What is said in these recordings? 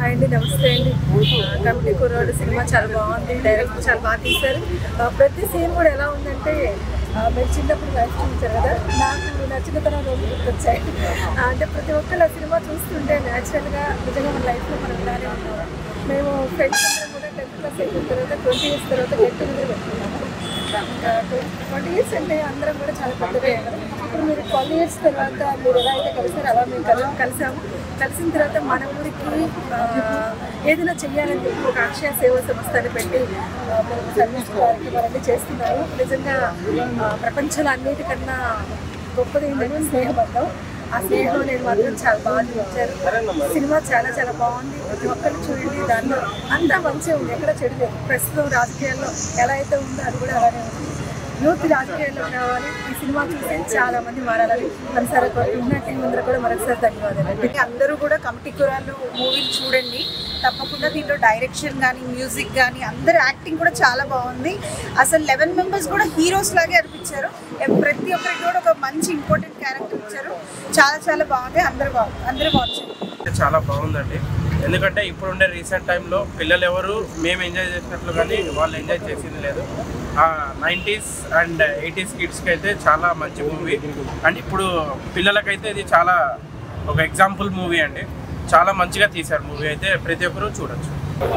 Hi అండి నమస్తే అండి ఆ, కమిటీ కుర్రాడు సినిమా చాలా బాగుంది డైరెక్టర్ చాలా బాగా తీశారు ఆ, ప్రతి సీన్ కూడా ఎలా ఉందంటే ఆ, మీరు చిన్నప్పుడు లైఫ్ చూపించారు కదా నాకు నా చిన్నతనం రోజు గుర్తొచ్చాయి ఆ, అంటే ప్రతి ఒక్కరు ఆ సినిమా చూస్తుంటే న్యాచురల్గా నిజంగా మన లైఫ్లో మనం ఇలానే ఉన్నాము మేము ఫ్రెండ్స్ అందరం కూడా టెన్త్ క్లాస్ అయిపోయిన తర్వాత ట్వంటీ ఇయర్స్ తర్వాత గెట్ టుగెదర్ పెట్టుకున్నాము ట్వంటీ ఇయర్స్ అంటే అందరం కూడా చాలా పెద్దగా అయ్యారు ఇప్పుడు మీరు ట్వెల్వ్ ఇయర్స్ తర్వాత మీరు ఎలా అయితే కలిసారో అలా మేము కలి కలిసాము కలిసిన తర్వాత మన ఊరికి ఆ, ఏదైనా చెయ్యాలని చెప్పి ఒక అక్షయ సేవా సంస్థని పెట్టి ఆ, మేము సర్వీస్ కార్యక్రమాలన్నీ చేస్తున్నారు నిజంగా ఆ, ప్రపంచంలో అన్నిటికన్నా గొప్పది ఏంటంటే స్నేహబంధం ఆ స్నేహం నేను మాత్రం చాలా బాగా చూపించారు సినిమా చాలా చాలా బాగుంది ప్రతి ఒక్కరు చూడండి దాంట్లో అంతా మంచిగా ఉంది ఎక్కడ చెడు లేదు ప్రస్తుతం రాజకీయాల్లో ఎలా అయితే ఉందో అది కూడా అలానే ఉంది యూత్ రాజకీయాల్లో రావాలి ఈ సినిమా చూసి చాలా మంది మారాలని మనసారా కోరుకుంటున్నా టీం అందరూ కూడా మరొకసారి ధన్యవాదాలు అంటే అందరూ కూడా కమిటీ కురాలు మూవీని చూడండి తప్పకుండా దీంట్లో డైరెక్షన్ కానీ మ్యూజిక్ కానీ అందరు యాక్టింగ్ కూడా చాలా బాగుంది అసలు లెవెన్ మెంబర్స్ కూడా హీరోస్ లాగే అనిపించారు ఎ- ప్రతి ఒక్కరికి కూడా ఒక మంచి ఇంపార్టెంట్ క్యారెక్టర్ ఇచ్చారు చాలా చాలా బాగుంది అందరూ బాగుంది అందరూ బాగుంది చాలా బాగుందండి ఎందుకంటే ఇప్పుడుండే రీసెంట్ టైంలో పిల్లలు ఎవరు మేము ఎంజాయ్ చేసినట్లు కానీ వాళ్ళు ఎంజాయ్ చేసింది లేదు నైంటీస్ అండ్ ఎయిటీస్ కిడ్స్కి అయితే చాలా మంచి మూవీ అండ్ ఇప్పుడు పిల్లలకైతే ఇది చాలా ఒక ఎగ్జాంపుల్ మూవీ అండి చాలా మంచిగా తీశారు మూవీ అయితే ప్రతి ఒక్కరూ చూడొచ్చు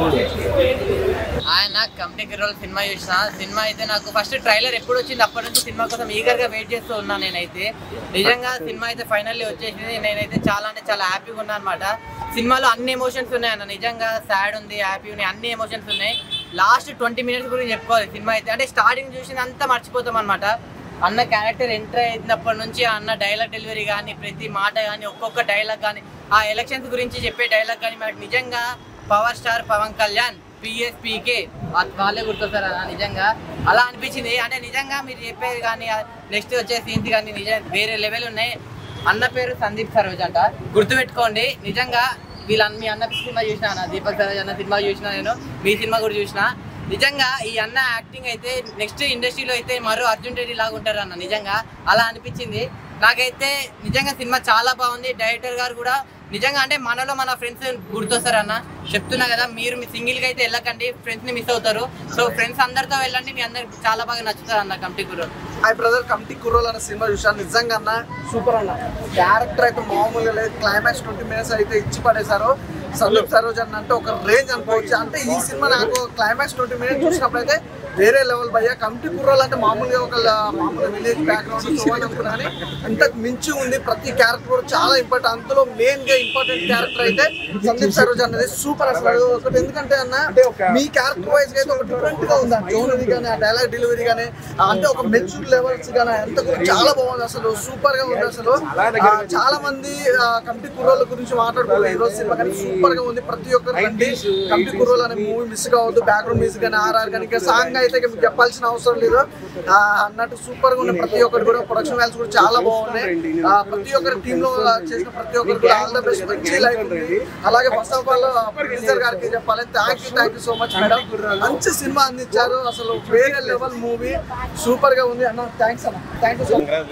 ఆయన కమిటీ రోల్ సినిమా చూసిన సినిమా అయితే నాకు ఫస్ట్ ట్రైలర్ ఎప్పుడు వచ్చింది అప్పటి నుంచి సినిమా కోసం ఈగర్ గా వెయిట్ చేస్తూ ఉన్నాను నేనైతే నిజంగా సినిమా అయితే ఫైనల్లీ వచ్చేసింది నేనైతే చాలా అంటే చాలా హ్యాపీగా ఉన్నాను అనమాట సినిమాలో అన్ని ఎమోషన్స్ ఉన్నాయి అన్న నిజంగా సాడ్ ఉంది హ్యాపీ ఉన్నాయి అన్ని ఎమోషన్స్ ఉన్నాయి లాస్ట్ ట్వంటీ మినిట్స్ గురించి చెప్పుకోవాలి సినిమా అయితే అంటే స్టార్టింగ్ చూసింది అంతా మర్చిపోతాం అనమాట అన్న క్యారెక్టర్ ఎంటర్ అయినప్పటి నుంచి ఆ అన్న డైలాగ్ డెలివరీ కానీ ప్రతి మాట కానీ ఒక్కొక్క డైలాగ్ కానీ ఆ ఎలక్షన్స్ గురించి చెప్పే డైలాగ్ కానీ మనకు నిజంగా power star Pawan Kalyan PSPK వాళ్ళే గుర్తొస్తారు అన్న నిజంగా అలా అనిపించింది అంటే నిజంగా మీరు చెప్పేది కానీ నెక్స్ట్ వచ్చే సీన్స్ కానీ నిజం వేరే లెవెల్ ఉన్నాయి అన్న పేరు సందీప్ సరోజ్ అంట గుర్తుపెట్టుకోండి నిజంగా వీళ్ళ మీ అన్న సినిమా చూసిన అన్న దీపక్ సరోజ్ అన్న సినిమా చూసిన నేను మీ సినిమా కూడా చూసిన నిజంగా ఈ అన్న యాక్టింగ్ అయితే నెక్స్ట్ ఇండస్ట్రీలో అయితే మరో అర్జున్ రెడ్డి లాగా ఉంటారు అన్న నిజంగా అలా అనిపించింది నాకైతే నిజంగా సినిమా చాలా బాగుంది డైరెక్టర్ గారు కూడా నిజంగా అంటే మనలో మన ఫ్రెండ్స్ గుర్తొస్తారు అన్న చెప్తున్నా కదా మీరు మీ సింగిల్గా అయితే వెళ్ళకండి ఫ్రెండ్స్ని మిస్ అవుతారు సో ఫ్రెండ్స్ అందరితో వెళ్ళండి మీ అందరికి చాలా బాగా నచ్చుతారు అన్న కమిటీ గురు హాయ్ బ్రదర్ కమిటీ కుర్రోలు అనే సినిమా చూసాను నిజంగా అన్న సూపర్ అన్న క్యారెక్టర్ అయితే మామూలుగా లేదు క్లైమాక్స్ ట్వంటీ మినిట్స్ అయితే ఇచ్చి పడేశారు సందీప్ సరోజ్ అన్న అంటే ఒక రేంజ్ అనుకోవచ్చు అంటే ఈ సినిమా నాకు క్లైమాక్స్ ట్వంటీ మినిట్స్ చూసినప్పుడు అయితే వేరే లెవెల్ భయ్యా కమిటీ కుర్రోలు అంటే మామూలుగా ఒక ల- మామూలు విలేజ్ బ్యాక్గ్రౌండ్ చూడాలనుకున్నా కానీ అంతకు మించి ఉంది ప్రతి క్యారెక్టర్ కూడా చాలా ఇంపార్టెంట్ అందులో మెయిన్ గా ఇంపార్టెంట్ క్యారెక్టర్ అయితే సందీప్ సరోజ్ అన్నది సూపర్ అసలు ఒకటి ఎందుకంటే అన్న మీ క్యారెక్టర్ వైజ్ అయితే ఒక డిఫరెంట్ గా ఉంది ఆ టోన్ కానీ ఆ డైలాగ్ డెలివరీ కానీ అంటే ఒక మెచ్యూర్ లెవెల్స్ కానీ అంత కూడా చాలా బాగుంది అసలు సూపర్ గా ఉంది అసలు ఆ, చాలా మంది ఆ, కమిటీ కుర్రోళ్ళ గురించి మాట్లాడుకోవాలి ఈ రోజు సినిమా కానీ సూపర్ గా ఉంది ప్రతి ఒక్కరు రండి కమిటీ కుర్రోలు అనే మూవీ మిస్ కావద్దు బ్యాక్గ్రౌండ్ మ్యూజిక్ కానీ ఆర్ఆర్ కానీ ఇంకా సాంగ్ అయితే ఇక మీకు చెప్పాల్సిన అవసరం లేదు ఆ, అన్నట్టు సూపర్ గా ఉన్న ప్రతి ఒక్కరు కూడా ప్రొడక్షన్ వాల్యూస్ కూడా చాలా బాగున్నాయి ఆ, ప్రతి ఒక్కరి టీమ్ లో చేసిన ప్రతి ఒక్కరు కూడా ఆల్ ద బెస్ట్ మంచి లైఫ్ ఉంది అలాగే ఫస్ట్ ఆఫ్ ఆల్ ప్రొడ్యూసర్ గారికి చెప్పాలి thank you thank you so much madam మంచి సినిమా అందించారు అసలు వేరే లెవెల్ మూవీ సూపర్ గా ఉంది అన్న థ్యాంక్స్ అన్న థ్యాంక్ యూ సో మచ్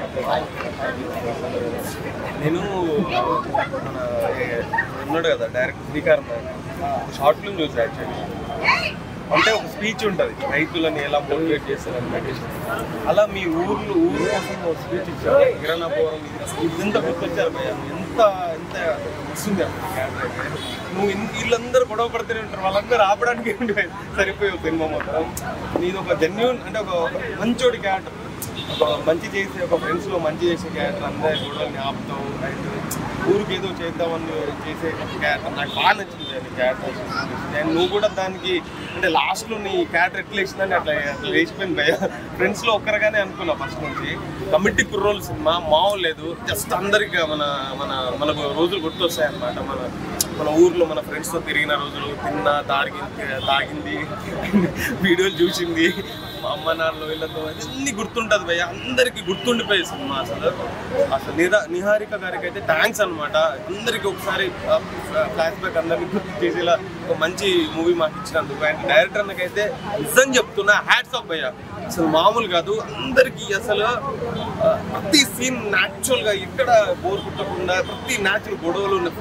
నేను మన ఏ- ఉన్నాడు కదా డైరెక్ట్ శ్రీకాంత్ షార్ట్ ఫిల్మ్ చూసా యాక్చువల్లీ అంటే ఒక స్పీచ్ ఉంటుంది రైతులని ఎలా మోటివేట్ చేస్తారని పెట్టేసి అలా మీ ఊర్లో ఊరు కోసం ఒక స్పీచ్ ఇచ్చారు కిరణాపురం ఇంత గుర్తొచ్చారు భయ్య ఎంత ఎంత వస్తుంది నువ్వు ఇన్- వీళ్ళందరూ గొడవ పడుతూనే ఉంటారు వాళ్ళందరూ ఆపడానికి ఏంటి భయ్య? సరిపోయావు సినిమా మొత్తం నీది ఒక జెన్యున్ అంటే ఒక ఒక మంచోడి క్యారెక్టర్ ఒక మంచి చేసే ఒక ఫ్రెండ్స్ లో మంచి చేసే క్యారెక్టర్ అందరి గొడవల్ని ఆపుతావు అండ్ ఊరికి ఏదో చేద్దామని చేసే క్యారెక్టర్ నాకు బాగా నచ్చింది నీ క్యారెక్టర్ అండ్ నువ్వు కూడా దానికి అంటే లాస్ట్ లో నీ క్యారెక్టర్ ఎట్లా వేసిందని అట్లా అట్లా వేసిపోయింది భయ ఫ్రెండ్స్ లో ఒక్కరిగానే అనుకున్నా ఫస్ట్ నుంచి కమిటీ కుర్రోల్ సినిమా మామూలు లేదు జస్ట్ అందరికి మన మన మనకు రోజులు గుర్తొస్తాయి అన్నమాట మన మన ఊర్లో మన ఫ్రెండ్స్తో తిరిగిన రోజులు తిన్న తాగి తాగింది వీడియోలు చూసింది మా అమ్మ నాన్నలు వీళ్ళతో అన్ని గుర్తుంటుంది భయ్య అందరికీ గుర్తుండిపోయే సినిమా అసలు అసలు నిరా నిహారిక గారికి అయితే థ్యాంక్స్ అనమాట అందరికీ ఒకసారి ఫ్లాష్ బ్యాక్ అందరినీ గుర్తు చేసేలా ఒక మంచి మూవీ మాకు ఇచ్చినందుకు అండ్ డైరెక్టర్ అన్నకైతే నిజం చెప్తున్నా హ్యాట్స్ ఆఫ్ భయ్య అసలు మామూలు కాదు అందరికీ అసలు ఆ, ప్రతి సీన్ న్యాచురల్గా ఎక్కడ బోర్ పుట్టకుండా ప్రతి న్యాచురల్ గొడవలు ఉన్న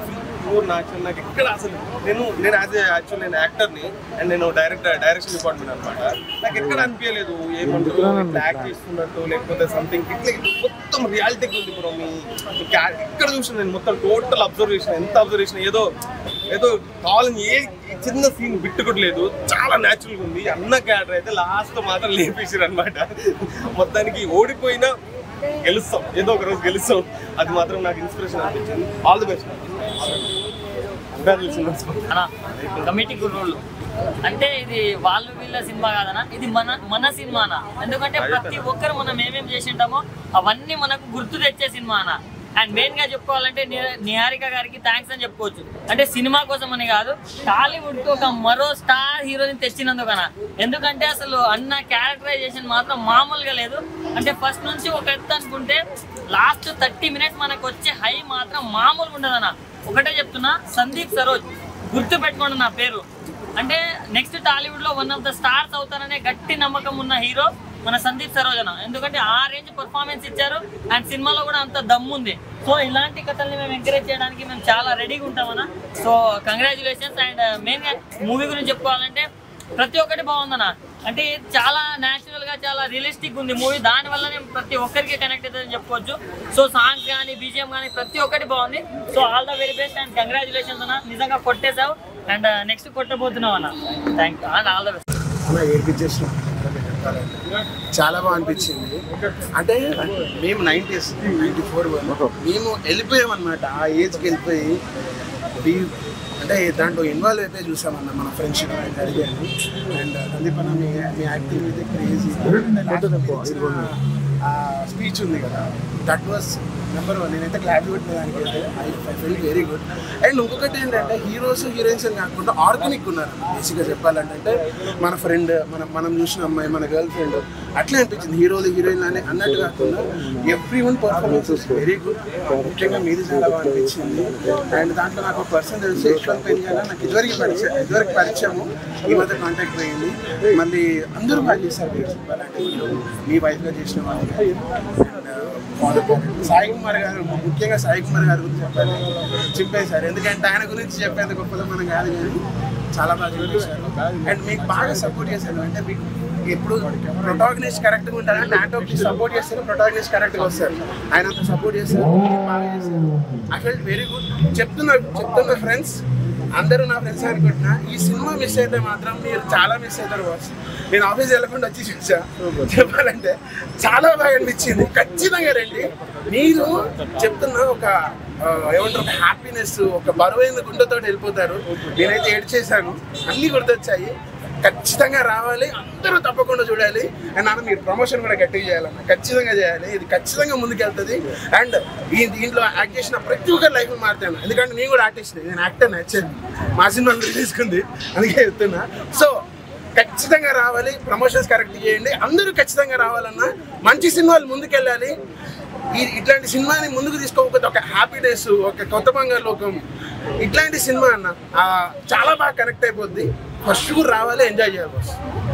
ప్యూర్ నాచురల్ నాకు ఎక్కడ అసలు నేను నేను యాజ్ యాక్చువల్ నేను యాక్టర్ని అండ్ నేను డైరెక్టర్ డైరెక్షన్ డిపార్ట్మెంట్ అనమాట నాకు ఎక్కడ అనిపించలేదు ఏమంటారు ఇట్లా యాక్ట్ చేస్తున్నట్టు లేకపోతే సంథింగ్ ఇట్లా మొత్తం రియాలిటీకి ఉంది బ్రో మీ మీ క్యా- ఎక్కడ చూసిన నేను మొత్తం టోటల్ అబ్జర్వేషన్ ఎంత అబ్జర్వేషన్ ఏదో ఏదో కావాలని ఏ చిన్న సీన్ బిట్టుకోవట్లేదు చాలా న్యాచురల్గా ఉంది అన్న క్యారెక్టర్ అయితే లాస్ట్ మాత్రం లేపేసారు అనమాట మొత్తానికి ఓడిపోయినా గెలుస్తాం ఏదో ఒక రోజు గెలుస్తాం అది మాత్రం నాకు ఇన్స్పిరేషన్ అనిపించింది ఆల్ ది బెస్ట్ కంగ్రాచులేషన్స్ అనా కమిటీ కుర్రోళ్ళు అంటే ఇది వాళ్ళు వీళ్ళ సినిమా కాదనా ఇది మన మన సినిమానా ఎందుకంటే ప్రతి ఒక్కరు మనం ఏమేం చేసి ఉంటామో అవన్నీ మనకు గుర్తు తెచ్చే సినిమా అన్న అండ్ మెయిన్ గా చెప్పుకోవాలంటే ని- నిహారిక గారికి థ్యాంక్స్ అని చెప్పుకోవచ్చు అంటే సినిమా కోసం అని కాదు టాలీవుడ్ కి ఒక మరో స్టార్ హీరోని తెచ్చినందుకనా ఎందుకంటే అసలు అన్న క్యారెక్టరైజేషన్ మాత్రం మామూలుగా లేదు అంటే ఫస్ట్ నుంచి ఒక ఎత్తు అనుకుంటే లాస్ట్ థర్టీ మినిట్స్ మనకు వచ్చే హై మాత్రం మామూలుగా ఉండదన్న ఒకటే చెప్తున్నా సందీప్ సరోజ్ గుర్తు పెట్టుకోండి నా పేరు అంటే నెక్స్ట్ టాలీవుడ్ లో వన్ ఆఫ్ ద స్టార్స్ అవుతారనే గట్టి నమ్మకం ఉన్న హీరో మన సందీప్ సరోజన ఎందుకంటే ఆ రేంజ్ పర్ఫార్మెన్స్ ఇచ్చారు అండ్ సినిమాలో కూడా అంత దమ్ము ఉంది సో ఇలాంటి కథల్ని మేము ఎంకరేజ్ చేయడానికి మేము చాలా రెడీగా ఉంటామన్న సో కంగ్రాచులేషన్స్ అండ్ మెయిన్ గా మూవీ గురించి చెప్పుకోవాలంటే ప్రతి ఒక్కటి బాగుందన్న అంటే చాలా న్యాచురల్ గా చాలా రియలిస్టిక్ ఉంది మూవీ దాని వల్లనే ప్రతి ఒక్కరికి కనెక్ట్ అవుతుందని చెప్పుకోవచ్చు సో సాంగ్స్ కానీ బీజిఎం కానీ ప్రతి ఒక్కటి బాగుంది so all the very best and congratulations అన్న నిజంగా కొట్టేశావు అండ్ నెక్స్ట్ కొట్టబోతున్నావు అన్న thank you and all the best అలా ఏడిపించేసినాం చాలా బాగా అనిపించింది అంటే మేము నైంటీస్ నైంటీ ఫోర్ మేము వెళ్ళిపోయాం అనమాట ఆ ఏజ్కి వెళ్ళిపోయి ఈ- అంటే దాంట్లో ఇన్వాల్వ్ అయిపోయి చూసామన్న మన ఫ్రెండ్షిప్ జరిగాను అండ్ సందీప్ అన్న మీ మీ యాక్టింగ్ అయితే క్రేజీ స్పీచ్ ఉంది కదా దట్ వాస్ నెంబర్ వన్ నేనైతే క్లాప్ పెట్టిన దానికి I feel very good and ఇంకొకటి ఏంటంటే హీరోస్ హీరోయిన్స్ అని కాకుండా ఆర్గానిక్ ఉన్నారు బేసిక్గా చెప్పాలంటే మన ఫ్రెండ్ మన మనం చూసిన అమ్మాయి మన గర్ల్ ఫ్రెండ్ అట్లే అనిపించింది హీరోలు హీరోయిన్ అని అన్నట్టు కాకుండా every one performance very good ముఖ్యంగా మీది చాలా బాగా అనిపించింది అండ్ దాంట్లో నాకు ఒక పర్సన్ తెలిసి యశ్వంత్ పెరిగాన నాకు ఇదివరకు పరిచయం ఇదివరకు పరిచయము ఈ మధ్య కాంటాక్ట్ అయ్యింది మళ్ళీ అందరూ బాగా చేశారు మీరు చెప్పాలంటే మీరు మీ వైఫ్గా చేసిన వాళ్ళు And, uh, సాయి కుమార్ గారు ముఖ్యంగా సాయి కుమార్ గారి గురించి చెప్పాలి చెప్పేశారు ఎందుకంటే ఆయన గురించి చెప్పేంత గొప్పదో మనం కాదు కానీ చాలా బాగా చూపించారు అండ్ మీకు బాగా సపోర్ట్ చేశారు అంటే మీకు ఎప్పుడు ప్రొటాగనిస్ట్ కరెక్ట్గా ఉంటారు నాటోకి సపోర్ట్ చేస్తారు ప్రొటాగనిస్ట్ కరెక్ట్గా వస్తారు ఆయన అంత సపోర్ట్ చేస్తారు మీరు బాగా చేశారు ఐ ఫెల్ట్ వెరీ గుడ్ చెప్తున్నా చెప్తున్నా ఫ్రెండ్స్ అందరూ నా ఫ్రెండ్స్ అనుకుంటున్నా ఈ సినిమా మిస్ అయితే మాత్రం మీరు చాలా మిస్ అవుతారు బాస్ నేను ఆఫీస్ వెళ్ళకుండా వచ్చి చూసా చెప్పాలంటే చాలా బాగా అనిపించింది ఖచ్చితంగా రండి మీరు చెప్తున్న ఒక ఆ, ఏమంటారు ఒక హ్యాపీనెస్ ఒక బరువైన గుండెతో వెళ్ళిపోతారు నేనైతే ఏడ్చేశాను అన్నీ గుర్తొచ్చాయి ఖచ్చితంగా రావాలి అందరూ తప్పకుండా చూడాలి అండ్ నాన్న మీరు ప్రమోషన్ కూడా గట్టిగా చేయాలన్న ఖచ్చితంగా చేయాలి ఇది ఖచ్చితంగా ముందుకెళ్తుంది అండ్ ఈ దీంట్లో యాక్ట్ చేసిన ప్రతి ఒక్కరి లైఫ్ మారుతాను ఎందుకంటే నేను కూడా ఆర్టిస్ట్ నేను యాక్టర్ నచ్చింది మా సినిమా తీసుకుంది అందుకే చెప్తున్నా సో ఖచ్చితంగా రావాలి ప్రమోషన్స్ కరెక్ట్ చేయండి అందరూ ఖచ్చితంగా రావాలన్నా మంచి సినిమాలు ముందుకెళ్ళాలి ఈ ఇట్లాంటి సినిమాని ముందుకు తీసుకోకపోతే ఒక హ్యాపీ డేస్ ఒక కొత్త బంగారు లోకం ఇట్లాంటి సినిమా అన్న ఆ, చాలా బాగా కనెక్ట్ అయిపోద్ది ఫస్ట్ కూడా రావాలి ఎంజాయ్ చేయాలి బాస్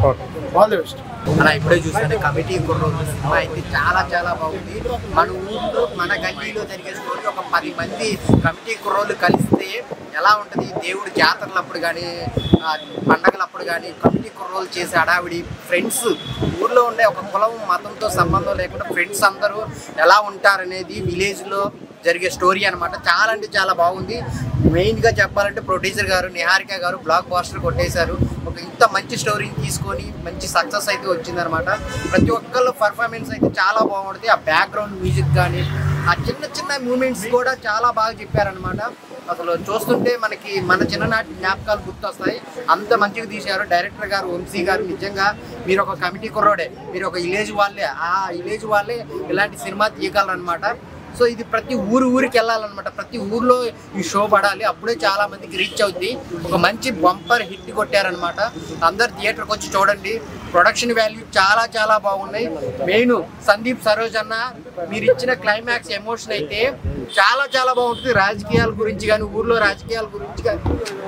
ఆల్ ది బెస్ట్ అలా ఇప్పుడే చూస్తుంటే కమిటీ కుర్రోళ్ళు సినిమా అయితే చాలా చాలా బాగుంది మన ఊర్లో మన గల్లీలో జరిగే స్టోరీ ఒక పది మంది కమిటీ కుర్రోళ్ళు కలిస్తే ఎలా ఉంటుంది దేవుడి జాతరలప్పుడు కానీ పండగలప్పుడు కానీ కమిటీ కుర్రోళ్ళు చేసే హడావిడి ఫ్రెండ్స్ ఊర్లో ఉండే ఒక కులం మతంతో సంబంధం లేకుండా ఫ్రెండ్స్ అందరూ ఎలా ఉంటారనేది విలేజ్లో జరిగే స్టోరీ అనమాట చాలా అంటే చాలా బాగుంది మెయిన్గా చెప్పాలంటే ప్రొడ్యూసర్ గారు నిహారిక గారు బ్లాక్ బాస్టర్ కొట్టేశారు ఒక ఇంత మంచి స్టోరీని తీసుకొని మంచి సక్సెస్ అయితే వచ్చిందనమాట ప్రతి ఒక్కళ్ళు పర్ఫార్మెన్స్ అయితే చాలా బాగుంటుంది ఆ బ్యాక్గ్రౌండ్ మ్యూజిక్ కానీ ఆ చిన్న చిన్న మూమెంట్స్ కూడా చాలా బాగా చెప్పారనమాట అసలు చూస్తుంటే మనకి మన చిన్ననాటి జ్ఞాపకాలు గుర్తొస్తాయి అంత మంచిగా తీశారు డైరెక్టర్ గారు వంశీ గారు నిజంగా మీరు ఒక కమిటీ కుర్రోడే మీరు ఒక విలేజ్ వాళ్ళే ఆ విలేజ్ వాళ్ళే ఇలాంటి సినిమా తీయగలరనమాట సో ఇది ప్రతి ఊరు ఊరికి వెళ్ళాలన్నమాట ప్రతి ఊర్లో ఈ షో పడాలి అప్పుడే చాలా మందికి రీచ్ అవుద్ది ఒక మంచి బంపర్ హిట్ కొట్టారనమాట అందరు థియేటర్కి వచ్చి చూడండి ప్రొడక్షన్ వాల్యూ చాలా చాలా బాగున్నాయి మెయిన్ సందీప్ సరోజ్ అన్న మీరు ఇచ్చిన క్లైమాక్స్ ఎమోషన్ అయితే చాలా చాలా బాగుంటుంది రాజకీయాల గురించి కానీ ఊర్లో రాజకీయాల గురించి కానీ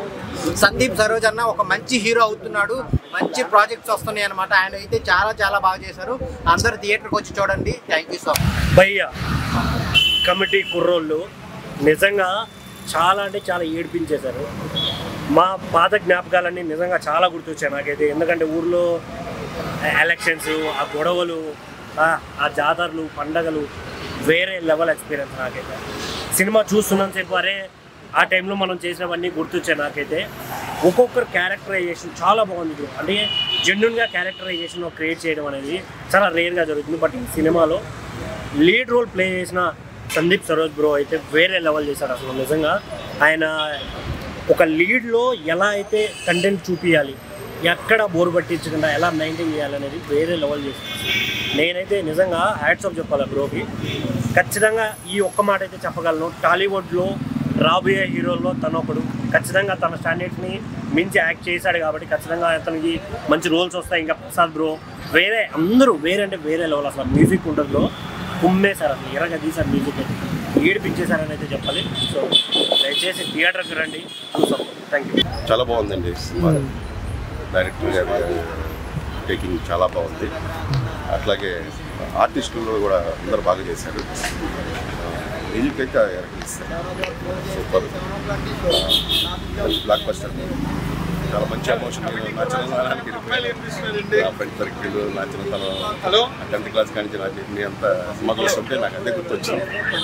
సందీప్ సరోజ్ అన్న ఒక మంచి హీరో అవుతున్నాడు మంచి ప్రాజెక్ట్స్ వస్తున్నాయి అనమాట ఆయన అయితే చాలా చాలా బాగా చేశారు అందరు థియేటర్కి వచ్చి చూడండి థ్యాంక్ యూ సో మచ్ భయ్య కమిటీ కుర్రోళ్ళు నిజంగా చాలా అంటే చాలా ఏడిపించేశారు మా పాత జ్ఞాపకాలన్నీ నిజంగా చాలా గుర్తొచ్చాయి నాకైతే ఎందుకంటే ఊర్లో ఎలక్షన్స్ ఆ గొడవలు ఆ ఆ జాతరలు పండగలు వేరే లెవెల్ ఎక్స్పీరియన్స్ నాకైతే సినిమా చూస్తున్నంతసేపు అరే ఆ టైంలో మనం చేసినవన్నీ గుర్తొచ్చాయి నాకైతే ఒక్కొక్కరు క్యారెక్టరైజేషన్ చాలా బాగుంది బ్రో అంటే జెన్యున్గా క్యారెక్టరైజేషన్ క్రియేట్ చేయడం అనేది చాలా రేర్గా జరుగుతుంది బట్ ఈ సినిమాలో లీడ్ రోల్ ప్లే చేసిన సందీప్ సరోజ్ బ్రో అయితే వేరే లెవెల్ చేశాడు అసలు నిజంగా ఆయన ఒక లీడ్లో ఎలా అయితే కంటెంట్ చూపించాలి ఎక్కడ బోర్ పట్టించకుండా ఎలా మెయింటైన్ చేయాలనేది వేరే లెవెల్ చేస్తుంది నేనైతే నిజంగా హ్యాట్స్ ఆఫ్ చెప్పాలి బ్రోకి ఖచ్చితంగా ఈ ఒక్క మాట అయితే చెప్పగలను టాలీవుడ్లో రాబోయే హీరోల్లో తను ఒకడు ఖచ్చితంగా తన స్టాండర్డ్స్ని మించి యాక్ట్ చేశాడు కాబట్టి ఖచ్చితంగా అతనికి మంచి రోల్స్ వస్తాయి ఇంకా ప్రసాద్ బ్రో వేరే అందరూ వేరే అంటే వేరే లెవెల్ అసలు మ్యూజిక్ ఉంటుంది బ్రో కుమ్మేశారు అసలు ఎరగా తీశారు మ్యూజిక్ అయితే ఏడిపించేశారని అయితే చెప్పాలి సో దయచేసి థియేటర్కి రండి చూసాం థ్యాంక్ యూ చాలా బాగుందండి సినిమా డైరెక్టర్ గారి టేకింగ్ చాలా బాగుంది అట్లాగే ఆర్టిస్టులు కూడా అందరు బాగా చేశారు మ్యూజిక్ అయితే ఎరకిస్తారు సూపర్ బ్లాక్ బస్టర్ చాలా మంచి ఎమోషన్ నా చిన్నతనానికి నా ఫ్రెండ్ సర్కిల్ నా చిన్నతనం టెన్త్ క్లాస్ కానీ నా జర్నీ అంతా సినిమా చూస్తుంటే నాకు అదే గుర్తొచ్చింది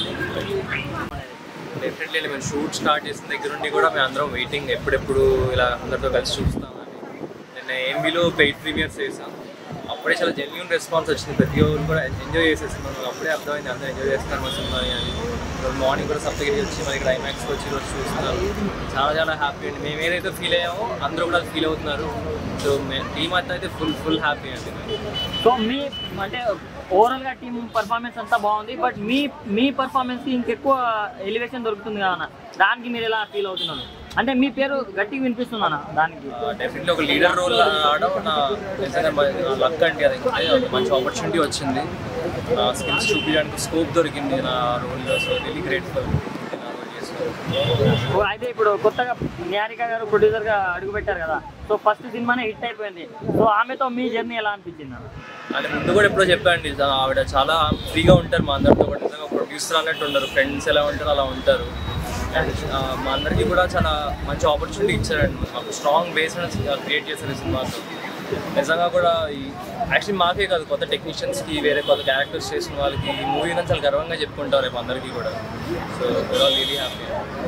డెఫినెట్లీ మేము షూట్ స్టార్ట్ చేసిన దగ్గర నుండి కూడా మేము అందరం వెయిటింగ్ ఎప్పుడెప్పుడు ఇలా అందరితో కలిసి చూస్తామని నిన్న ఏఎంబీలో పెయిడ్ ప్రీమియర్స్ చేసాం అప్పుడే చాలా జెన్యున్ రెస్పాన్స్ వచ్చింది ప్రతి ఒక్కరు కూడా ఎంజాయ్ చేసేస్తున్నాం నాకు అప్పుడే అర్థమైంది అందరూ ఎంజాయ్ చేస్తున్నారు మా సినిమాని అని రోజు మార్నింగ్ కూడా సప్తగిరి వచ్చి మనకి క్లైమాక్స్కి వచ్చి రోజు చూస్తున్నారు చాలా చాలా హ్యాపీ అండి మేము ఏదైతే ఫీల్ అయ్యామో అందరూ కూడా ఫీల్ అవుతున్నారు సో టీమ్ అంతా అయితే ఫుల్ ఫుల్ హ్యాపీ అండి సో మీ అంటే ఓవరాల్ గా టీమ్ పర్ఫార్మెన్స్ అంతా బాగుంది బట్ మీ మీ పర్ఫార్మెన్స్ కి ఇంకెక్కువ ఎలివేషన్ దొరుకుతుంది కదా దానికి మీరు ఎలా ఫీల్ అవుతున్నారు అంటే మీ పేరు గట్టిగా వినిపిస్తుందన్న దానికి డెఫినెట్లీ ఒక లీడర్ రోల్ ఆడడం నా నిజంగా లక్ అండి అది ఇంకా ఒక మంచి ఆపర్చునిటీ వచ్చింది నా స్కిల్స్ చూపించడానికి స్కోప్ దొరికింది నా రోల్లో సో రియలీ గ్రేట్ఫుల్ ఓ, అయితే ఇప్పుడు కొత్తగా నిహారిక గారు ప్రొడ్యూసర్ గా అడుగు పెట్టారు కదా సో ఫస్ట్ సినిమానే హిట్ అయిపోయింది సో ఆమెతో మీ జర్నీ ఎలా అనిపించింది అన్న? అంటే ముందు కూడా ఎప్పుడో చెప్పండి ఆవిడ చాలా ఫ్రీగా ఉంటారు మా అందరితో కూడా నిజంగా ప్రొడ్యూసర్ అన్నట్టు ఉండరు ఫ్రెండ్స్ ఎలా ఉంటారో అలా ఉంటారు అండ్ మా అందరికీ కూడా చాలా మంచి ఆపర్చునిటీ ఇచ్చారండి మాకు స్ట్రాంగ్ బేస్ క్రియేట్ చేశారు ఈ సినిమాతో నిజంగా కూడా ఈ యాక్చువల్లీ మాకే కాదు కొత్త టెక్నీషియన్స్కి వేరే కొత్త క్యారెక్టర్స్ చేసిన వాళ్ళకి ఈ మూవీ చాలా గర్వంగా చెప్పుకుంటారు రేపు అందరికీ కూడా సో రియలీ హ్యాపీ